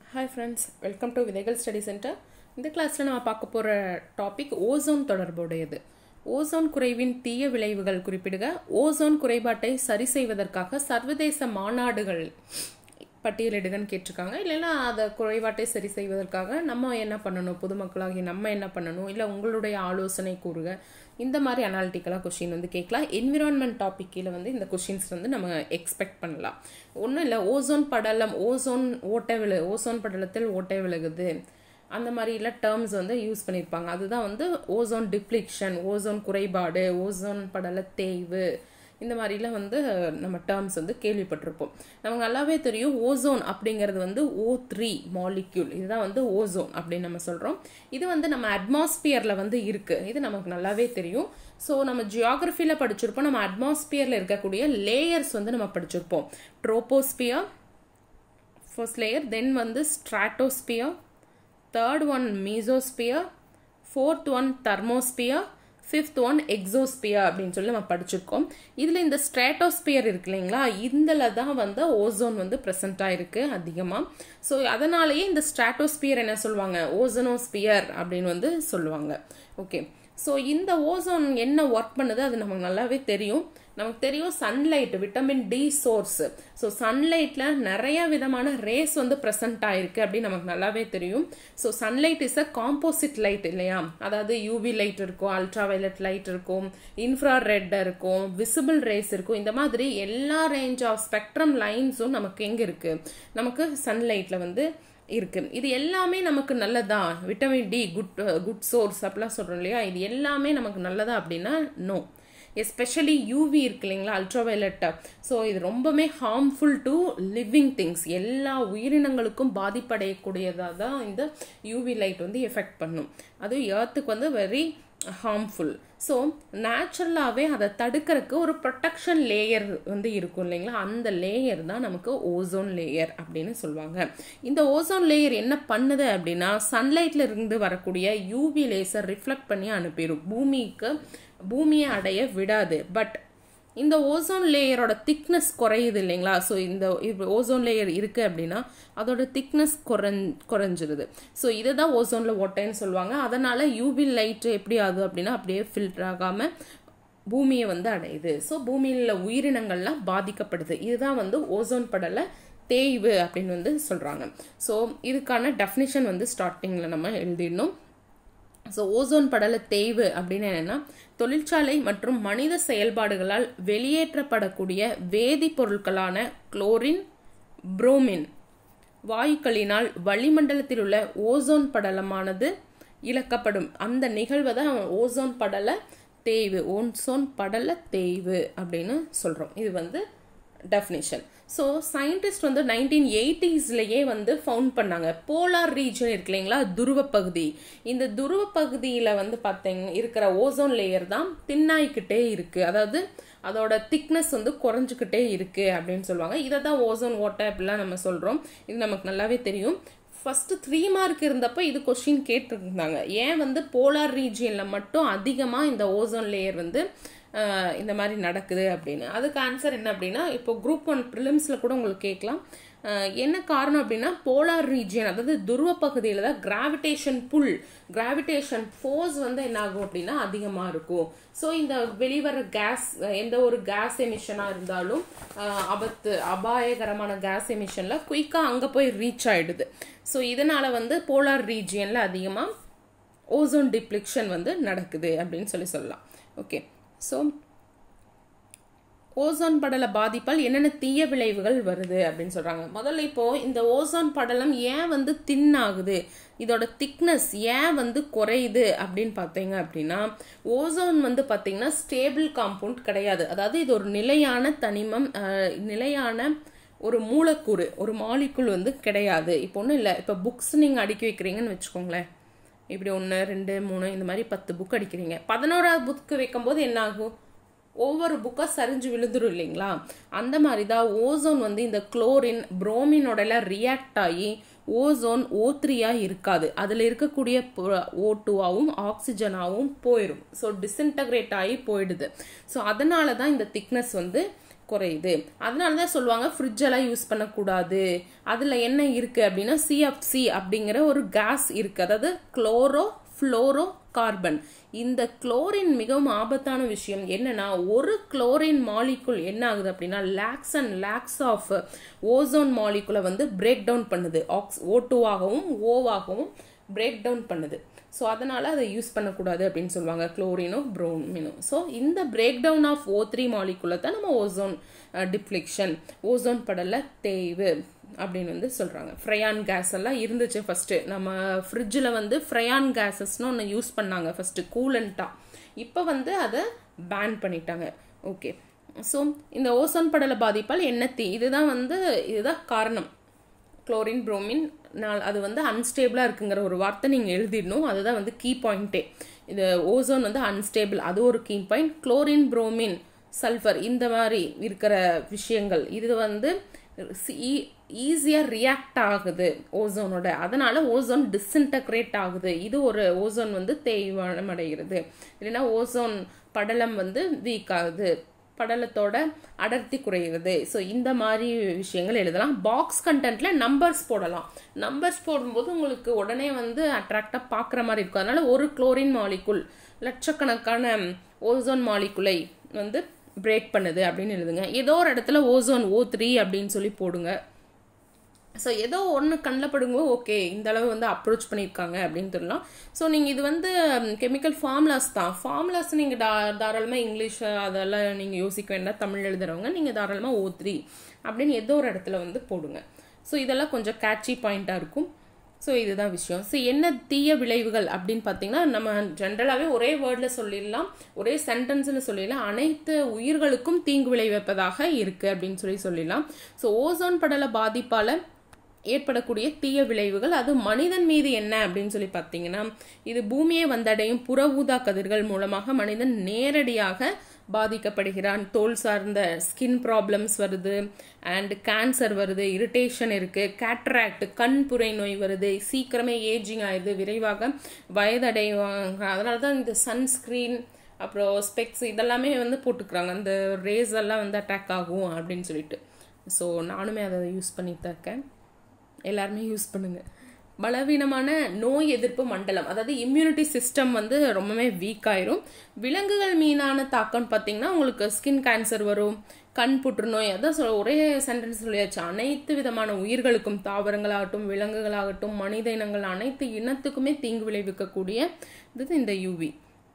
hi friends welcome to விதைகள் study centre இந்த கிளாஸில் நம்ம பார்க்க போகிற டாபிக் ஓசோன் தொடர்புடையது ஓசோன் குறைவின் தீய விளைவுகள் குறிப்பிடுக ஓசோன் குறைபாட்டை சரி செய்வதற்காக சர்வதேச மாநாடுகள் பட்டியலிடுகன்னு கேட்டிருக்காங்க இல்லைன்னா அதை குறைபாட்டை சரி செய்வதற்காக நம்ம என்ன பண்ணணும் பொதுமக்களாகி நம்ம என்ன பண்ணணும் இல்லை உங்களுடைய ஆலோசனை கூறுக இந்த மாதிரி அனாலிட்டிக்கலாக கொஷின் வந்து கேட்கலாம் என்விரான்மெண்ட் டாபிக் கீழே வந்து இந்த கொஷின்ஸ் வந்து நம்ம எக்ஸ்பெக்ட் பண்ணலாம் ஒன்றும் இல்லை ஓசோன் படலம் ஓசோன் ஓட்டை விழு ஓசோன் படலத்தில் ஓட்டை விழுகுது அந்த மாதிரிலாம் டேர்ம்ஸ் வந்து யூஸ் பண்ணியிருப்பாங்க அதுதான் வந்து ஓசோன் டிப்ளிக்ஷன் ஓசோன் குறைபாடு ஓசோன் படல தேய்வு இந்த மாதிரிலாம் வந்து நம்ம டேர்ம்ஸ் வந்து கேள்விப்பட்டிருப்போம் நமக்கு நல்லாவே தெரியும் ஓசோன் அப்படிங்கிறது வந்து ஓ த்ரீ மாலிக்யூல் இதுதான் வந்து ஓசோன் அப்படின்னு நம்ம சொல்கிறோம் இது வந்து நம்ம அட்மாஸ்பியரில் வந்து இருக்குது இது நமக்கு நல்லாவே தெரியும் ஸோ நம்ம ஜியாகிரஃபியில் படிச்சிருப்போம் நம்ம அட்மாஸ்பியரில் இருக்கக்கூடிய லேயர்ஸ் வந்து நம்ம படிச்சிருப்போம் ட்ரோபோஸ்பியர் ஃபர்ஸ்ட் லேயர் தென் வந்து stratosphere third one mesosphere fourth one thermosphere fifth one exosphere அப்படின்னு சொல்லி நம்ம படிச்சிருக்கோம் இதில் இந்த ஸ்ட்ராட்டோஸ்பியர் இருக்கு இல்லைங்களா இதில் தான் வந்து ஓசோன் வந்து ப்ரெசென்ட் ஆயிருக்கு அதிகமாக ஸோ அதனாலேயே இந்த ஸ்ட்ராட்டோஸ்பியர் என்ன சொல்லுவாங்க ஓசனோஸ்பியர் அப்படின்னு வந்து சொல்லுவாங்க ஓகே ஸோ இந்த ஓசோன் என்ன ஒர்க் பண்ணுது அது நமக்கு நல்லாவே தெரியும் நமக்கு தெரியும் sunlight vitamin D source so சன்லைட்டில் நிறைய விதமான ரேஸ் வந்து ப்ரெசன்ட் ஆயிருக்கு அப்படின்னு நமக்கு நல்லாவே தெரியும் so sunlight is a composite light இல்லையா அதாவது யூவி லைட் இருக்கும் அல்ட்ரா வயலட் லைட் இருக்கும் இன்ஃப்ரா ரெட் இருக்கும் விசிபிள் ரேஸ் இருக்கும் இந்த மாதிரி எல்லா ரேஞ்ச் ஆஃப் ஸ்பெக்ட்ரம் லைன்ஸும் நமக்கு எங்கே இருக்கு நமக்கு சன்லைட்டில் வந்து இருக்கு இது எல்லாமே நமக்கு நல்லதா vitamin D good good source அப்படிலாம் சொல்கிறோம் இல்லையா இது எல்லாமே நமக்கு நல்லதா அப்படின்னா நோ எஸ்பெஷலி யூவி இருக்கு இல்லைங்களா அல்ட்ராவயலட்டா ஸோ இது ரொம்பவே ஹார்ம்ஃபுல் டு லிவிங் திங்ஸ் எல்லா உயிரினங்களுக்கும் பாதிப்படையக்கூடியதாக தான் இந்த யூவி லைட் வந்து எஃபெக்ட் பண்ணும் அது ஏர்த்துக்கு வந்து வெரி ஹார்ம்ஃபுல் ஸோ நேச்சுரலாகவே அதை தடுக்கிறதுக்கு ஒரு ப்ரொடெக்ஷன் லேயர் வந்து இருக்கும் இல்லைங்களா அந்த லேயர் தான் நமக்கு ஓசோன் லேயர் அப்படின்னு சொல்லுவாங்க இந்த ஓசோன் லேயர் என்ன பண்ணுது அப்படின்னா சன்லைட்ல இருந்து வரக்கூடிய யூவி லேசர் ரிஃப்ளெக்ட் பண்ணி அனுப்பிடும் பூமிக்கு பூமியை அடைய விடாது பட் இந்த ஓசோன் லேயரோட திக்னஸ் குறையுது இல்லைங்களா ஸோ இந்த ஓசோன் லேயர் இருக்குது அப்படின்னா அதோட திக்னஸ் குறைஞ் குறைஞ்சிருது ஸோ இதை தான் ஓசோனில் ஓட்டைன்னு சொல்லுவாங்க அதனால் யூவி லைட் எப்படி ஆகுது அப்படின்னா அப்படியே ஃபில்டர் ஆகாமல் பூமியை வந்து அடையுது ஸோ பூமியில் உயிரினங்கள்லாம் பாதிக்கப்படுது இதுதான் வந்து ஓசோன் படலை தேய்வு அப்படின்னு வந்து சொல்கிறாங்க ஸோ இதுக்கான டெஃபினிஷன் வந்து ஸ்டார்டிங்கில் நம்ம எழுதிடணும் ஸோ ஓசோன் படல தேய்வு அப்படின்னு என்னென்னா தொழிற்சாலை மற்றும் மனித செயல்பாடுகளால் வெளியேற்றப்படக்கூடிய வேதிப்பொருட்களான குளோரின் புரோமின் வாயுக்களினால் வளிமண்டலத்தில் உள்ள ஓசோன் படலமானது இழக்கப்படும் அந்த நிகழ்வை தான் ஓசோன் படல தேய்வு ஓசோன் படல தேய்வு அப்படின்னு சொல்கிறோம் இது வந்து டெஃபினேஷன் ஸோ சயின்டிஸ்ட் வந்து நைன்டீன் எயிட்டிஸ்லேயே வந்து ஃபவுண்ட் பண்ணாங்க போலார் ரீஜன் இருக்கு இல்லைங்களா துருவ பகுதி இந்த துருவ பகுதியில் வந்து பார்த்தீங்க இருக்கிற ஓசோன் லேயர் தான் தின்னாய்கிட்டே இருக்குது அதாவது அதோட திக்னஸ் வந்து குறைஞ்சிக்கிட்டே இருக்குது அப்படின்னு சொல்லுவாங்க இதை தான் ஓசோன் ஓட்டை அப்படிலாம் நம்ம சொல்கிறோம் இது நமக்கு நல்லாவே தெரியும் ஃபஸ்ட்டு த்ரீ மார்க் இருந்தப்போ இது கொஷின் கேட்டிருந்தாங்க ஏன் வந்து போலார் ரீஜியனில் மட்டும் அதிகமாக இந்த ஓசோன் லேயர் வந்து இந்த மாதிரி நடக்குது அப்படின்னு அதுக்கு ஆன்சர் என்ன அப்படின்னா இப்போ குரூப் ஒன் ப்ரிலிம்ஸில் கூட உங்களுக்கு கேட்கலாம் என்ன காரணம் அப்படின்னா போலார் ரீஜியன் அதாவது துருவ பகுதியில் தான் கிராவிடேஷன் புல் கிராவிடேஷன் ஃபோர்ஸ் வந்து என்ன ஆகும் அப்படின்னா அதிகமாக இருக்கும் ஸோ இந்த வெளிவர கேஸ் எந்த ஒரு கேஸ் எமிஷனாக இருந்தாலும் ஆபத்து அபாயகரமான கேஸ் எமிஷனில் குயிக்காக அங்கே போய் ரீச் ஆகிடுது ஸோ இதனால் வந்து போலார் ரீஜியனில் அதிகமாக ஓசோன் டிப்ளிக்ஷன் வந்து நடக்குது அப்படின்னு சொல்லி சொல்லலாம் ஓகே ஸோ ஓசோன் படல பாதிப்பால் என்னென்ன தீய விளைவுகள் வருது அப்படின்னு சொல்றாங்க முதல்ல இப்போ இந்த ஓசோன் படலம் ஏன் வந்து தின் ஆகுது இதோட திக்னஸ் ஏன் வந்து குறையுது அப்படின்னு பார்த்தீங்க அப்படின்னா ஓசோன் வந்து பார்த்தீங்கன்னா ஸ்டேபிள் காம்பவுண்ட் கிடையாது அதாவது இது ஒரு நிலையான தனிமம் நிலையான ஒரு மூலக்கூறு ஒரு மாலிக்குள் வந்து கிடையாது இப்போ ஒன்றும் இல்லை இப்போ புக்ஸ் நீங்கள் அடுக்கி வைக்கிறீங்கன்னு வச்சுக்கோங்களேன் இப்படி ஒன்று ரெண்டு மூணு இந்த மாதிரி பத்து புக் அடிக்கிறீங்க பதினோராவது புக்கு வைக்கும்போது என்ன ஆகும் ஒவ்வொரு புக்காக சரிஞ்சு விழுந்துரும் இல்லைங்களா அந்த மாதிரி தான் ஓசோன் வந்து இந்த குளோரின் புரோமினோடலாம் ரியாக்ட் ஆகி ஓசோன் ஓ த்ரீயாக இருக்காது அதில் இருக்கக்கூடிய ஓ டூவாகவும் ஆக்சிஜனாகவும் போயிடும் ஸோ டிஸ்இன்டகிரேட் ஆகி போயிடுது ஸோ அதனால தான் இந்த திக்னஸ் வந்து குறையுது அதனால தான் சொல்லுவாங்க ஃப்ரிட்ஜெல்லாம் யூஸ் பண்ணக்கூடாது அதில் என்ன இருக்குது அப்படின்னா சிஎஃப்சி அப்படிங்கிற ஒரு கேஸ் இருக்குது அதாவது குளோரோ ஃப்ளோரோ கார்பன் இந்த குளோரின் மிகவும் ஆபத்தான விஷயம் என்னன்னா ஒரு குளோரின் மாலிகுல் என்ன ஆகுது அப்படின்னா lakhs and lakhs of ozone மாலிகுலை வந்து பிரேக் டவுன் பண்ணுது ஆக்ஸ் ஓ டூவாகவும் ஓவாகவும் பிரேக் டவுன் பண்ணுது ஸோ அதனால் அதை யூஸ் பண்ணக்கூடாது அப்படின்னு சொல்லுவாங்க குளோரினோ ப்ரோமினோ ஸோ இந்த break down of O three மாலிகுலை தான் நம்ம ஓசோன் டிப்ளிக்ஷன் ஓசோன் படல தேய்வு அப்படின்னு வந்து சொல்கிறாங்க ஃப்ரையான் கேஸ் எல்லாம் இருந்துச்சு ஃபஸ்ட்டு நம்ம ஃப்ரிட்ஜில் வந்து ஃப்ரையான் கேஸஸ்னு ஒன்று யூஸ் பண்ணாங்க ஃபஸ்ட்டு கூலண்ட்டாக இப்போ வந்து அதை பேன் பண்ணிட்டாங்க ஓகே ஸோ இந்த ஓசோன் படல பாதிப்பால் என்ன தீ இதுதான் வந்து இதுதான் காரணம் குளோரின் புரோமின் நாள் அது வந்து அன்ஸ்டேபிளாக இருக்குங்கிற ஒரு வார்த்தை நீங்கள் எழுதிடணும் அதுதான் வந்து கீ பாயிண்ட்டே இது ஓசோன் வந்து அன்ஸ்டேபிள் அது ஒரு key point chlorine bromine sulphur இந்த மாதிரி இருக்கிற விஷயங்கள் இது வந்து ஈஸியாக ரியாக்ட் ஆகுது ஓசோனோட அதனால ஓசோன் டிஸ்இன்டக்ரேட் ஆகுது இது ஒரு ஓசோன் வந்து தேய்வானம் அடைகிறது இல்லைன்னா ஓசோன் படலம் வந்து வீக் ஆகுது படலத்தோட அடர்த்தி குறைகிறது ஸோ இந்த மாதிரி விஷயங்கள் எழுதலாம் பாக்ஸ் கண்டென்ட்ல நம்பர்ஸ் போடலாம் நம்பர்ஸ் போடும்போது உங்களுக்கு உடனே வந்து அட்ராக்டாக பார்க்குற மாதிரி இருக்கும் அதனால ஒரு குளோரின் மாலிகுல் லட்சக்கணக்கான ஓசோன் மாலிகுலை வந்து பிரேக் பண்ணுது அப்படின்னு எழுதுங்க ஏதோ ஒரு இடத்துல ஓசோன் ஓ த்ரீ அப்படின்னு சொல்லி போடுங்க ஸோ ஏதோ ஒன்று கண்ணில் படுங்க ஓகே இந்த அளவு வந்து அப்ரோச் பண்ணியிருக்காங்க அப்படின்னு சொல்லலாம் ஸோ நீங்கள் இது வந்து கெமிக்கல் ஃபார்முலாஸ் தான் ஃபார்முலாஸ் நீங்கள் தா தாராளமாக இங்கிலீஷ் அதெல்லாம் நீங்கள் யோசிக்க வேண்டாம் தமிழ் எழுதுறவங்க நீங்கள் தாராளமாக ஓ த்ரீ அப்படின்னு ஏதோ ஒரு இடத்துல வந்து போடுங்க ஸோ இதெல்லாம் கொஞ்சம் கேட்சி பாயிண்ட்டாக இருக்கும் ஸோ இதுதான் விஷயம் ஸோ என்ன தீய விளைவுகள் அப்படின்னு பார்த்தீங்கன்னா நம்ம ஜென்ரலாகவே ஒரே வேர்டில் சொல்லிடலாம் ஒரே சென்டென்ஸில் சொல்லிடலாம் அனைத்து உயிர்களுக்கும் தீங்கு விளைவிப்பதாக இருக்குது அப்படின்னு சொல்லி சொல்லிடலாம் ஸோ ஓசோன் படல பாதிப்பால் ஏற்படக்கூடிய தீய விளைவுகள் அது மனிதன் மீது என்ன அப்படின்னு சொல்லி பார்த்தீங்கன்னா இது பூமியை வந்தடையும் புற ஊதா கதிர்கள் மூலமாக மனிதன் நேரடியாக பாதிக்கப்படுகிறான் தோல் சார்ந்த ஸ்கின் ப்ராப்ளம்ஸ் வருது அண்ட் கேன்சர் வருது இரிட்டேஷன் இருக்கு கேட்ராக்ட் கண் புரை நோய் வருது சீக்கிரமே ஏஜிங் ஆயிடுது விரைவாக வயதடைவாங்க அதனால தான் இந்த சன்ஸ்கிரீன் அப்புறம் ஸ்பெக்ஸ் இதெல்லாமே வந்து போட்டுக்கிறாங்க அந்த ரேஸ் எல்லாம் வந்து அட்டாக் ஆகும் அப்படின்னு சொல்லிட்டு ஸோ நானுமே அதை யூஸ் பண்ணிட்டு தான் இருக்கேன் எல்லாருமே யூஸ் பண்ணுங்க பலவீனமான நோய் எதிர்ப்பு மண்டலம் அதாவது இம்யூனிட்டி சிஸ்டம் வந்து ரொம்பவே வீக் ஆயிரும் விலங்குகள் மீதான தாக்கம் பார்த்தீங்கன்னா உங்களுக்கு ஸ்கின் கேன்சர் வரும் கண் புற்றுநோய் அதான் சொல் ஒரே சென்டென்ஸ் சொல்லியாச்சு அனைத்து விதமான உயிர்களுக்கும் தாவரங்களாகட்டும் விலங்குகளாகட்டும் மனித இனங்கள் அனைத்து இனத்துக்குமே தீங்கு விளைவிக்கக்கூடிய இது இந்த யூவி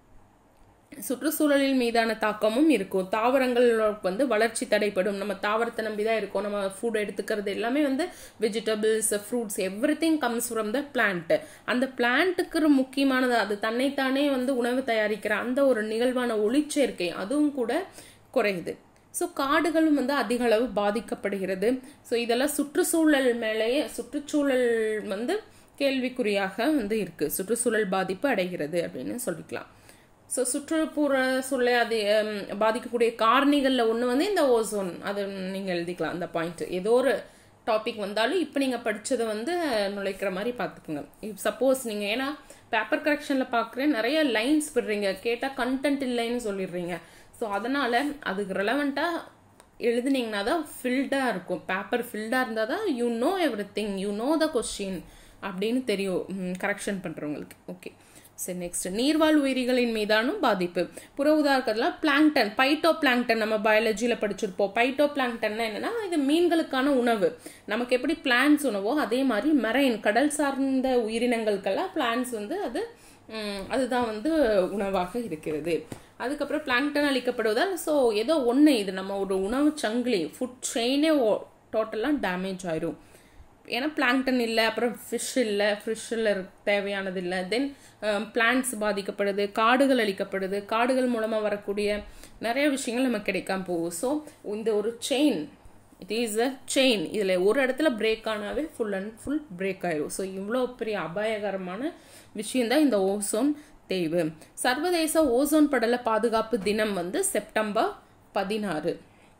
சுற்றுச்சூழலின் மீதான தாக்கமும் இருக்கும் தாவரங்கள் வந்து வளர்ச்சி தடைப்படும் நம்ம தாவரத்தை நம்பி தான் இருக்கோம் நம்ம ஃபுட் எடுத்துக்கிறது எல்லாமே வந்து vegetables fruits everything comes from the plant அந்த பிளான்ட்டுக்கு முக்கியமானது அது தன்னைத்தானே வந்து உணவு தயாரிக்கிற அந்த ஒரு நிகழ்வான ஒளிச்சேர்க்கை அதுவும் கூட குறையுது ஸோ காடுகளும் வந்து அதிக அளவு பாதிக்கப்படுகிறது ஸோ இதெல்லாம் சுற்றுச்சூழல் மேலேயே சுற்றுச்சூழல் வந்து கேள்விக்குறியாக வந்து இருக்கு சுற்றுச்சூழல் பாதிப்பு அடைகிறது அப்படின்னு சொல்லிக்கலாம் ஸோ சுற்றுப்புற சூழலை அது பாதிக்கக்கூடிய காரணிகளில் ஒன்று வந்து இந்த ஓசோன் அது நீங்கள் எழுதிக்கலாம் அந்த பாயிண்ட் ஏதோ ஒரு டாபிக் வந்தாலும் இப்போ நீங்கள் படித்ததை வந்து நுழைக்கிற மாதிரி பார்த்துக்குங்க சப்போஸ் நீங்கள் ஏன்னா பேப்பர் கரெக்ஷனில் பார்க்குறேன் நிறைய லைன்ஸ் விடுறீங்க கேட்டால் கண்டென்ட் இல்லைன்னு சொல்லிடுறீங்க ஸோ அதனால் அதுக்கு ரெலவெண்ட்டாக எழுதுனீங்கன்னா தான் ஃபில்டாக இருக்கும் பேப்பர் ஃபில்டாக இருந்தால் தான் you know everything you know the question அப்படின்னு தெரியும் கரெக்ஷன் பண்ணுறவங்களுக்கு ஓகே சரி நெக்ஸ்ட் நீர்வாழ் உயிரிகளின் மீதானும் பாதிப்பு புற உதாரணத்தில் பிளாங்டன் பைட்டோ பிளாங்டன் நம்ம பயாலஜியில் படிச்சிருப்போம் பைட்டோ பிளாங்டன்னா என்னன்னா இது மீன்களுக்கான உணவு நமக்கு எப்படி பிளான்ஸ் உணவோ அதே மாதிரி மெரைன் கடல் சார்ந்த உயிரினங்களுக்கெல்லாம் பிளான்ஸ் வந்து அது அதுதான் வந்து உணவாக இருக்கிறது அதுக்கப்புறம் பிளாங்டன் அளிக்கப்படுவதால் ஸோ ஏதோ ஒன்று இது நம்ம ஒரு உணவு சங்கிலி ஃபுட் செயினே டோட்டலாக டேமேஜ் ஆயிரும் ஏன்னா பிளாங்டன் இல்லை அப்புறம் ஃபிஷ் இல்லை ஃபிஷ்ஷில் தேவையானது இல்லை தென் பிளான்ட்ஸ் பாதிக்கப்படுது காடுகள் அழிக்கப்படுது காடுகள் மூலமாக வரக்கூடிய நிறைய விஷயங்கள் நமக்கு கிடைக்காம போகும் ஸோ இந்த ஒரு chain it is a chain இதில் ஒரு இடத்துல பிரேக் ஆனாவே ஃபுல் அண்ட் ஃபுல் பிரேக் ஆயிரும் ஸோ இவ்வளோ பெரிய அபாயகரமான விஷயந்தான் இந்த ஓசோன் தேய்வு சர்வதேச ஓசோன் படல பாதுகாப்பு தினம் வந்து செப்டம்பர் பதினாறு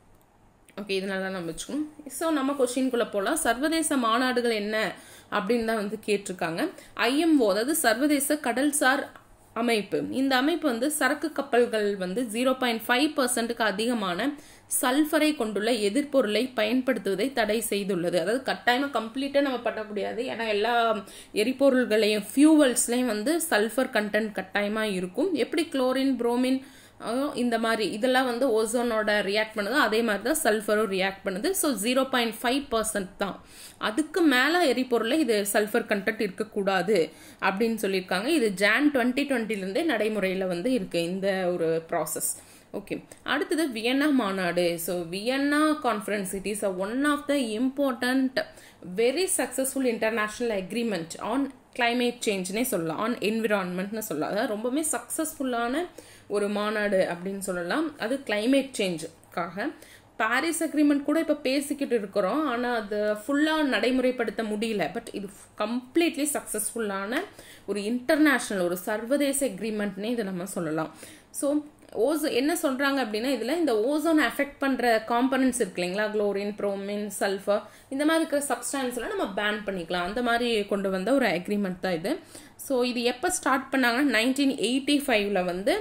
ஓகே இதனால தான் நம்ம வச்சுக்கணும் ஸோ நம்ம கொஷின்குள்ளே போகலாம் சர்வதேச மாநாடுகள் என்ன அப்படின்னு தான் வந்து கேட்டிருக்காங்க ஐஎம்ஓ அதாவது சர்வதேச கடல்சார் அமைப்பு இந்த அமைப்பு வந்து சரக்கு கப்பல்கள் வந்து ஜீரோ பாயிண்ட் ஃபைவ் பர்சன்ட்டுக்கு அதிகமான சல்ஃபரை கொண்டுள்ள எதிர்ப்பொருளை பயன்படுத்துவதை தடை செய்துள்ளது அதாவது கட்டாயமாக கம்ப்ளீட்டாக நம்ம பண்ண முடியாது ஏன்னா எல்லா எரிபொருள்களையும் ஃபியூவல்ஸ்லையும் வந்து சல்ஃபர் கண்டென்ட் கட்டாயமாக இருக்கும் எப்படி குளோரின் புரோமின் இந்த மாதிரி இதெல்லாம் வந்து ஓசோனோட ரியாக்ட் பண்ணுது அதே மாதிரி தான் சல்ஃபரும் ரியாக்ட் பண்ணுது so zero point five percent தான் அதுக்கு மேலே எரிபொருளில் இது சல்ஃபர் கண்டென்ட் இருக்கக்கூடாது அப்படின்னு சொல்லியிருக்காங்க இது ஜான் டுவெண்ட்டி டுவெண்ட்டிலேருந்தே நடைமுறையில் வந்து இருக்குது இந்த ஒரு ப்ராசஸ் ஓகே அடுத்தது வியன்னா மாநாடு so Vienna conference it is a one of the important very successful international agreement on climate சேஞ்ச்னே சொல்லலாம் ஆன் என்விரான்மெண்ட்னு சொல்லலாம் அதாவது ரொம்பவுமே சக்ஸஸ்ஃபுல்லான ஒரு மாநாடு அப்படின்னு சொல்லலாம் அது கிளைமேட் சேஞ்சுக்காக பாரிஸ் அக்ரிமெண்ட் கூட இப்போ பேசிக்கிட்டு இருக்கிறோம் ஆனால் அது ஃபுல்லாக நடைமுறைப்படுத்த முடியல பட் இது கம்ப்ளீட்லி சக்ஸஸ்ஃபுல்லான ஒரு இன்டர்நேஷ்னல் ஒரு சர்வதேச அக்ரிமெண்ட்னே இதை நம்ம சொல்லலாம் ஸோ ஓசோ என்ன சொல்கிறாங்க அப்படின்னா இதில் இந்த ஓசோன் அஃபெக்ட் பண்ணுற காம்பனன்ட்ஸ் இருக்கு இல்லைங்களா குளோரின் ப்ரோமின் சல்ஃபர் இந்த மாதிரி இருக்கிற சப்ஸ்டான்ஸ்லாம் நம்ம பேன் பண்ணிக்கலாம் அந்த மாதிரி கொண்டு வந்த ஒரு அக்ரிமெண்ட் தான் இது ஸோ இது எப்போ ஸ்டார்ட் பண்ணாங்கன்னா நைன்டீன் எயிட்டி ஃபைவ்ல வந்து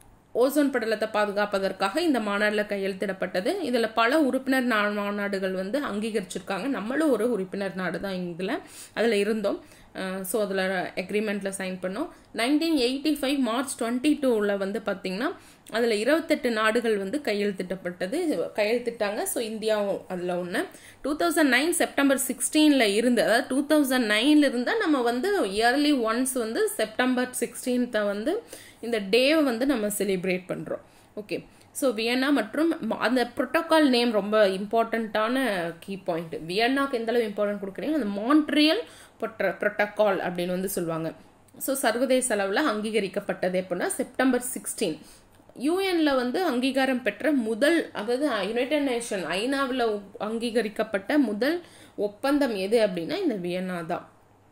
ஓசோன் படலத்தை பாதுகாப்பதற்காக இந்த மாநாட்டில் கையெழுத்திடப்பட்டது இதில் பல உறுப்பினர் நா மாநாடுகள் வந்து அங்கீகரிச்சிருக்காங்க நம்மளும் ஒரு உறுப்பினர் நாடு தான் இதில் அதில் இருந்தோம் ஸோ அதில் அக்ரிமெண்ட்டில் சைன் பண்ணோம் nineteen eighty five March twenty டூவில் வந்து பார்த்திங்கன்னா அதில் இருபத்தெட்டு நாடுகள் வந்து கையெழுத்திட்டப்பட்டது கையெழுத்திட்டாங்க ஸோ இந்தியாவும் அதில் ஒன்று டூ தௌசண்ட் நைன் செப்டம்பர் சிக்ஸ்டீனில் இருந்து அதாவது டூ தௌசண்ட் நைனில் இருந்தால் நம்ம வந்து இயர்லி ஒன்ஸ் வந்து செப்டம்பர் சிக்ஸ்டீன்த்தை வந்து இந்த டேவை வந்து நம்ம செலிப்ரேட் பண்ணுறோம் ஓகே ஸோ வியன்னா மற்றும் அந்த ப்ரோட்டோக்கால் நேம் ரொம்ப இம்பார்ட்டண்ட்டான கீ பாயிண்ட் வியன்னாக்கு எந்தளவு இம்பார்ட்டன்ட் கொடுக்குறீங்க அந்த மான்ட்ரியல் பொட்ட ப்ரோட்டோக்கால் அப்படின்னு வந்து சொல்லுவாங்க ஸோ சர்வதேச அளவில் அங்கீகரிக்கப்பட்டது எப்படின்னா செப்டம்பர் சிக்ஸ்டீன் யூஎனில் வந்து அங்கீகாரம் பெற்ற முதல் அதாவது யுனைடெட் நேஷன் ஐநாவில் அங்கீகரிக்கப்பட்ட முதல் ஒப்பந்தம் எது அப்படின்னா இந்த வியன்னா தான்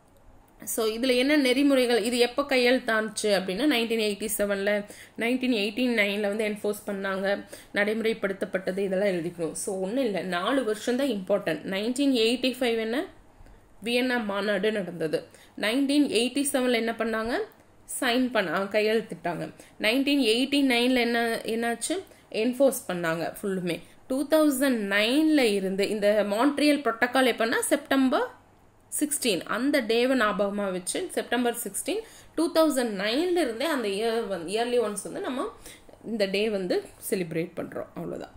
ஸோ இதில் என்ன நெறிமுறைகள் இது எப்போ கையெழுத்தாச்சு அப்படின்னா நைன்டீன் எயிட்டி செவனில் நைன்டீன் எயிட்டி நைனில் வந்து என்ஃபோர்ஸ் பண்ணாங்க நடைமுறைப்படுத்தப்பட்டது இதெல்லாம் எழுதிக்கணும் ஸோ ஒன்றும் இல்லை நாலு வருஷம் தான் இம்பார்ட்டன்ட் நைன்டீன் எயிட்டி ஃபைவ் என்ன வியன்னா மாநாடு நடந்தது நைன்டீன் எயிட்டி செவனில் என்ன பண்ணாங்க சைன் பண்ண கையெழுத்திட்டாங்க நைன்டீன் எயிட்டி நைனில் என்ன என்னாச்சு என்ஃபோர்ஸ் பண்ணாங்க ஃபுல்லுமே டூ தௌசண்ட் நைனில் இருந்து இந்த மான்ட்ரியல் ப்ரோட்டோக்கால் எப்போன்னா செப்டம்பர் சிக்ஸ்டீன் அந்த டேவை ஞாபகமாக வச்சு செப்டம்பர் சிக்ஸ்டீன் டூ தௌசண்ட் நைன்ல இருந்தே அந்த இயர் வந்து இயர்லி ஒன்ஸ் வந்து நம்ம இந்த டே வந்து செலிப்ரேட் பண்ணுறோம் அவ்வளோதான்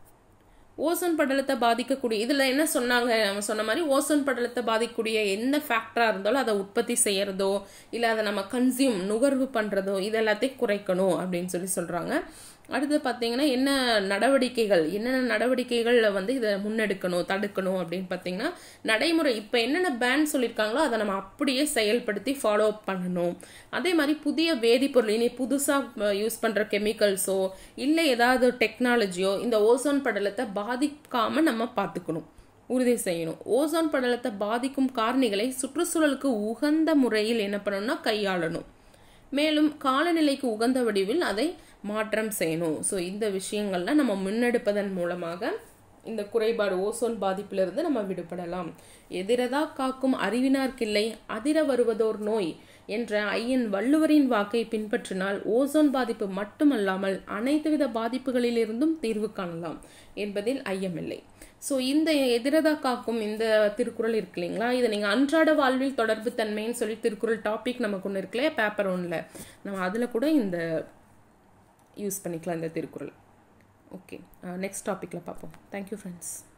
ஓசோன் படலத்தை பாதிக்கக்கூடிய இதில் என்ன சொன்னாங்க நம்ம சொன்ன மாதிரி ஓசோன் படலத்தை பாதிக்கக்கூடிய எந்த ஃபேக்டராக இருந்தாலும் அதை உற்பத்தி செய்யறதோ இல்லை அதை நம்ம கன்சியூம் நுகர்வு பண்ணுறதோ இது எல்லாத்தையும் குறைக்கணும் அப்படின்னு சொல்லி சொல்கிறாங்க அடுத்து பார்த்தீங்கன்னா என்ன நடவடிக்கைகள் என்னென்ன நடவடிக்கைகளில் வந்து இதை முன்னெடுக்கணும் தடுக்கணும் அப்படின்னு பார்த்தீங்கன்னா நடைமுறை இப்போ என்னென்ன பேன் சொல்லியிருக்காங்களோ அதை நம்ம அப்படியே செயல்படுத்தி ஃபாலோ அப் பண்ணணும் அதே மாதிரி புதிய வேதிப்பொருள் இனி புதுசாக யூஸ் பண்ணுற கெமிக்கல்ஸோ இல்லை ஏதாவது டெக்னாலஜியோ இந்த ஓசோன் படலத்தை பாதிக்காமல் நம்ம பார்த்துக்கணும் உறுதி செய்யணும் ஓசோன் படலத்தை பாதிக்கும் காரணிகளை சுற்றுச்சூழலுக்கு உகந்த முறையில் என்ன பண்ணணும்னா கையாளணும் மேலும் காலநிலைக்கு உகந்த வடிவில் அதை மாற்றம் செய்யணும் ஸோ இந்த விஷயங்கள்லாம் நம்ம முன்னெடுப்பதன் மூலமாக இந்த குறைபாடு ஓசோன் பாதிப்பிலிருந்து நம்ம விடுபடலாம் எதிரதா காக்கும் அறிவினார்க்கில்லை அதிர வருவதோர் நோய் என்ற ஐயன் வள்ளுவரின் வாக்கை பின்பற்றினால் ஓசோன் பாதிப்பு மட்டுமல்லாமல் அனைத்துவித பாதிப்புகளிலிருந்தும் தீர்வு காணலாம் என்பதில் ஐயமில்லை ஸோ இந்த எதிரதா காக்கும் இந்த திருக்குறள் இருக்கு இல்லைங்களா இதை நீங்கள் அன்றாட வாழ்வில் தொடர்பு தன்மைன்னு சொல்லி திருக்குறள் டாபிக் நமக்கு ஒன்று இருக்குல்லையா பேப்பர் ஒன்றில் நம்ம அதில் கூட இந்த யூஸ் பண்ணிக்கலாம் இந்த திருக்குறள் ஓகே நெக்ஸ்ட் டாப்பிக்கில் பார்ப்போம் தேங்க்யூ ஃப்ரெண்ட்ஸ்